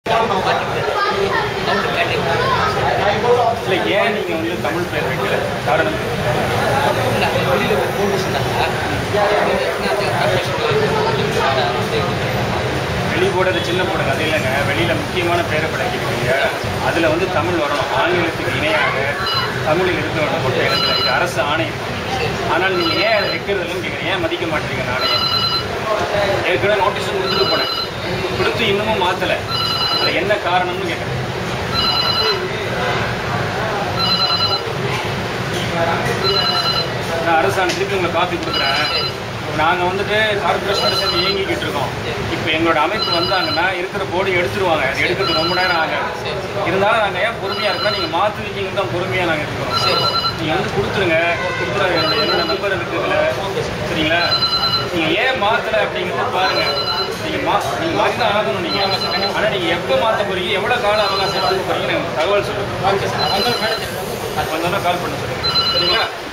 இல்லை ஏன் நீங்கள் வந்து தமிழ் பேர் வைக்கல காரணம் வெளி போடுறது சின்ன போடுங்க அது இல்லைங்க வெளியில் முக்கியமான பேரை படைக்கிறீங்க அதில் வந்து தமிழ் வரணும் ஆங்கிலத்துக்கு இணையாக தமிழில் இருக்க வேண்டும் கொண்ட இடத்துல இது அரசு ஆணை இருக்கு. ஆனால் நீங்கள் ஏன் அதை வைக்கிறதுலன்னு கேட்குறீங்க ஏன் மதிக்க மாட்டீங்க நாணயம் ஏற்கனவே நோட்டீஸும் கொடுத்துட்டு போனேன் கொடுத்து இன்னமும் மாற்றலை அதில் என்ன காரணம்னு கேட்குறேன் நான் அரசாணை திருப்பி உங்களுக்கு காப்பி கொடுக்குறேன் நாங்கள் வந்துட்டு கார்பரேஷனோட சேர்ந்து இயங்கிக்கிட்டு இருக்கோம் இப்போ எங்களோட அமைப்பு வந்தாங்கன்னா இருக்கிற போர்டு எடுத்துருவாங்க அது எடுக்கிறது ரொம்ப நேரம் ஆகாது இருந்தாலும் நாங்கள் ஏன் பொறுமையாக இருக்கோம் நீங்கள் மாற்றுவீங்கன்னு தான் பொறுமையாக நாங்கள் இருக்கிறோம் நீங்கள் வந்து கொடுத்துருங்க கொடுத்துருங்க என்னோட என்னோட நம்பர் இருக்குதுல சரிங்களா நீங்கள் ஏன் மாற்றலை அப்படிங்கிறத பாருங்கள் நீங்கள் மா நீங்கள் மாற்றி தான் ஆகணும் நீங்கள் ஆனால் நீங்கள் எப்போ மாற்ற போறீங்க எவ்வளோ கால அவகாசம் எடுத்துக்க போறீங்கன்னு எனக்கு தகவல் சொல்லுங்கள் வந்தோன்னா கால் பண்ண சொல்லுங்கள் சரிங்களா